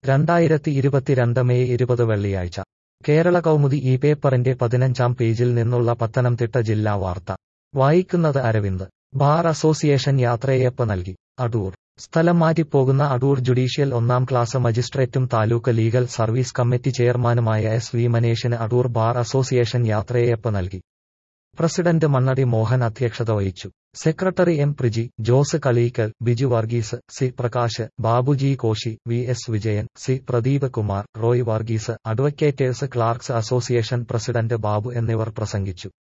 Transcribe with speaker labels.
Speaker 1: രണ്ടായിരത്തി ഇരുപത്തിരണ്ട് മെയ് ഇരുപത് വെള്ളിയാഴ്ച കേരള കൗമുദി ഈ പേപ്പറിന്റെ പതിനഞ്ചാം പേജിൽ നിന്നുള്ള പത്തനംതിട്ട ജില്ലാ വാർത്ത വായിക്കുന്നത് അരവിന്ദ് ബാർ അസോസിയേഷൻ യാത്രയയപ്പ് നൽകി അടൂർ സ്ഥലം മാറ്റിപ്പോകുന്ന അടൂർ ജുഡീഷ്യൽ ഒന്നാം ക്ലാസ് മജിസ്ട്രേറ്റും താലൂക്ക് ലീഗൽ സർവീസ് കമ്മിറ്റി ചെയർമാനുമായ എസ് വി മനേഷിന് അടൂർ ബാർ അസോസിയേഷൻ യാത്രയയപ്പ് നൽകി പ്രസിഡന്റ് മണ്ണടി മോഹൻ അധ്യക്ഷത വഹിച്ചു secretary M Priji Jose Kaleekkal Biju Varghese C Prakash Babuji Koshy V S Vijayan C Pradeep Kumar Roy Varghese advocates clerks association president Babu എന്നിവർ പ്രസംഗിച്ചു